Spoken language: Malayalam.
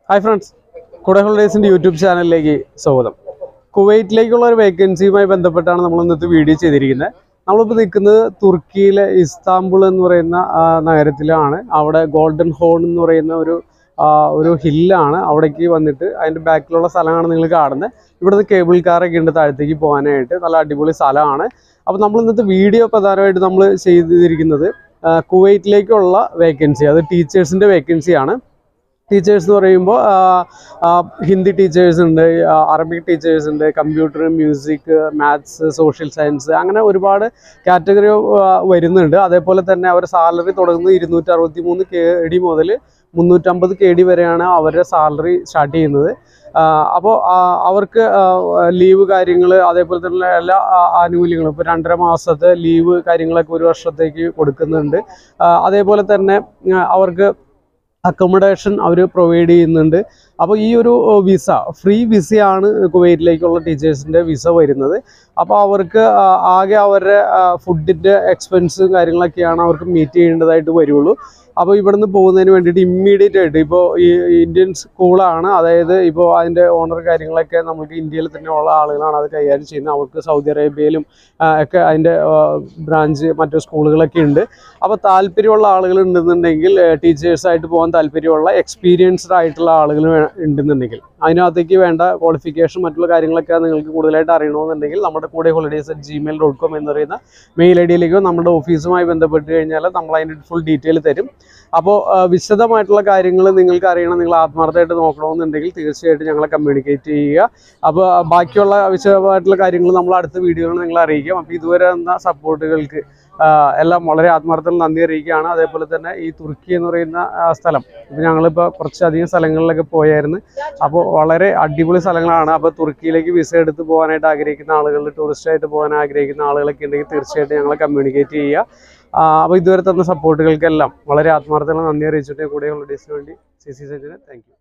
ഹായ് ഫ്രണ്ട്സ് കുടെ ഹോളിഡേസിൻ്റെ യൂട്യൂബ് ചാനലിലേക്ക് സ്വാഗതം കുവൈറ്റിലേക്കുള്ള ഒരു വേക്കൻസിയുമായി ബന്ധപ്പെട്ടാണ് നമ്മൾ ഇന്നത്തെ വീഡിയോ ചെയ്തിരിക്കുന്നത് നമ്മളിപ്പോൾ നിൽക്കുന്നത് തുർക്കിയിലെ ഇസ്താംബുൾ എന്ന് പറയുന്ന ആ, നഗരത്തിലാണ് അവിടെ ഗോൾഡൻ ഹോൺ എന്ന് പറയുന്ന ഒരു ആ, ഒരു ഹില്ലാണ് അവിടേക്ക് വന്നിട്ട് അതിൻ്റെ ബാക്കിലുള്ള സ്ഥലമാണ് നിങ്ങൾ കാണുന്നത് ഇവിടുന്ന് കേബിൾ കാറൊക്കെ ഉണ്ട് താഴത്തേക്ക് പോകാനായിട്ട് നല്ല അടിപൊളി സ്ഥലമാണ് അപ്പോൾ നമ്മൾ ഇന്നത്തെ വീഡിയോ പ്രധാനമായിട്ട് നമ്മൾ ചെയ്തിരിക്കുന്നത് ആ, കുവൈറ്റിലേക്കുള്ള വേക്കൻസി അത് ടീച്ചേഴ്സിൻ്റെ വേക്കൻസിയാണ് ടീച്ചേഴ്സ് എന്ന് പറയുമ്പോൾ ആ, ആ, ഹിന്ദി ടീച്ചേഴ്സ് ഉണ്ട് ആ, അറബിക് ടീച്ചേഴ്സ് ഉണ്ട് computer music maths social science അങ്ങനെ ഒരുപാട് കാറ്റഗറി വരുന്നുണ്ട് അതേപോലെ തന്നെ അവരുടെ സാലറി തുടങ്ങുന്നത് ഇരുന്നൂറ്റി അറുപത്തി മൂന്ന് കെ ഡി മുതൽ മുന്നൂറ്റമ്പത് കെ ഡി വരെയാണ് അവരുടെ സാലറി സ്റ്റാർട്ട് ചെയ്യുന്നത് അപ്പോൾ അവർക്ക് ലീവ് കാര്യങ്ങൾ അതേപോലെ തന്നെ എല്ലാ ആ, ആനുകൂല്യങ്ങളും ഇപ്പോൾ രണ്ടര മാസത്തെ ലീവ് കാര്യങ്ങളൊക്കെ ഒരു വർഷത്തേക്ക് കൊടുക്കുന്നുണ്ട് ആ, അതേപോലെ തന്നെ ആ, അവർക്ക് അക്കോമഡേഷൻ അവർ പ്രൊവൈഡ് ചെയ്യുന്നുണ്ട് അപ്പോൾ ഈ ഒരു വിസ ഫ്രീ വിസയാണ് കുവൈറ്റിലേക്കുള്ള ടീച്ചേഴ്സിൻ്റെ വിസ വരുന്നത് അപ്പോൾ അവർക്ക് ആ, ആകെ അവരുടെ ഫുഡിൻ്റെ എക്സ്പെൻസും കാര്യങ്ങളൊക്കെയാണ് അവർക്ക് മീറ്റ് ചെയ്യേണ്ടതായിട്ട് വരുള്ളൂ അപ്പോൾ ഇവിടുന്ന് പോകുന്നതിന് വേണ്ടിയിട്ട് ഇമ്മീഡിയറ്റ് ആയിട്ട് ഇപ്പോൾ ഈ ഇന്ത്യൻ സ്കൂളാണ് അതായത് ഇപ്പോൾ അതിൻ്റെ ഓണർ കാര്യങ്ങളൊക്കെ നമുക്ക് ഇന്ത്യയിൽ തന്നെ ഉള്ള ആളുകളാണ് അത് കൈകാര്യം ചെയ്യുന്നത് അവർക്ക് സൗദി അറേബ്യയിലും ആ, ഒക്കെ അതിൻ്റെ ബ്രാഞ്ച് മറ്റു സ്കൂളുകളൊക്കെ ഉണ്ട് അപ്പോൾ താല്പര്യമുള്ള ആളുകൾ ഉണ്ടെന്നുണ്ടെങ്കിൽ ടീച്ചേഴ്സായിട്ട് പോകാൻ താല്പര്യമുള്ള എക്സ്പീരിയൻസ്ഡ് ആയിട്ടുള്ള ആളുകൾ വേ- ഉണ്ടെന്നുണ്ടെങ്കിൽ അതിനകത്തേക്ക് വേണ്ട ക്വാളിഫിക്കേഷൻ മറ്റുള്ള കാര്യങ്ങളൊക്കെ നിങ്ങൾക്ക് കൂടുതലായിട്ട് അറിയണമെന്നുണ്ടെങ്കിൽ നമ്മുടെ കൂടെ holidays at Gmail dot com എന്ന് പറയുന്ന മെയിൽ ഐ ഡിയിലേക്കോ നമ്മുടെ ഓഫീസുമായി ബന്ധപ്പെട്ട് കഴിഞ്ഞാൽ നമ്മൾ അതിൻ്റെ ഫുൾ ഡീറ്റെയിൽ തരും അപ്പോൾ വിശദമായിട്ടുള്ള കാര്യങ്ങൾ നിങ്ങൾക്ക് അറിയണം നിങ്ങൾ ആത്മാർത്ഥമായിട്ട് നോക്കണമെന്നുണ്ടെങ്കിൽ തീർച്ചയായിട്ടും ഞങ്ങളെ കമ്മ്യൂണിക്കേറ്റ് ചെയ്യുക അപ്പോൾ ബാക്കിയുള്ള വിശദമായിട്ടുള്ള കാര്യങ്ങൾ നമ്മൾ അടുത്ത വീഡിയോകൾ നിങ്ങളെ അറിയിക്കാം അപ്പോൾ ഇതുവരെ തന്ന സപ്പോർട്ടുകൾക്ക് എല്ലാം വളരെ ആത്മാർത്ഥം നന്ദി അറിയിക്കുകയാണ് അതേപോലെ തന്നെ ഈ തുർക്കി എന്ന് പറയുന്ന ആ, സ്ഥലം ഇപ്പോൾ ഞങ്ങളിപ്പോൾ കുറച്ചധികം സ്ഥലങ്ങളിലൊക്കെ പോയായിരുന്നു അപ്പോൾ വളരെ അടിപൊളി സ്ഥലങ്ങളാണ് അപ്പോൾ തുർക്കിയിലേക്ക് വിസ എടുത്ത് പോകാനായിട്ട് ആഗ്രഹിക്കുന്ന ആളുകൾ ടൂറിസ്റ്റായിട്ട് പോകാൻ ആഗ്രഹിക്കുന്ന ആളുകളൊക്കെ ഉണ്ടെങ്കിൽ തീർച്ചയായിട്ടും ഞങ്ങളെ കമ്മ്യൂണിക്കേറ്റ് ചെയ്യുക ആ, അപ്പോൾ ഇതുവരെ തന്ന സപ്പോർട്ടുകൾക്കെല്ലാം വളരെ ആത്മാർത്ഥമുള്ള നന്ദി അറിയിച്ചിട്ട് കൂടെ ഹോളിഡേസിന് വേണ്ടി സി സി സജിന് താങ്ക് യു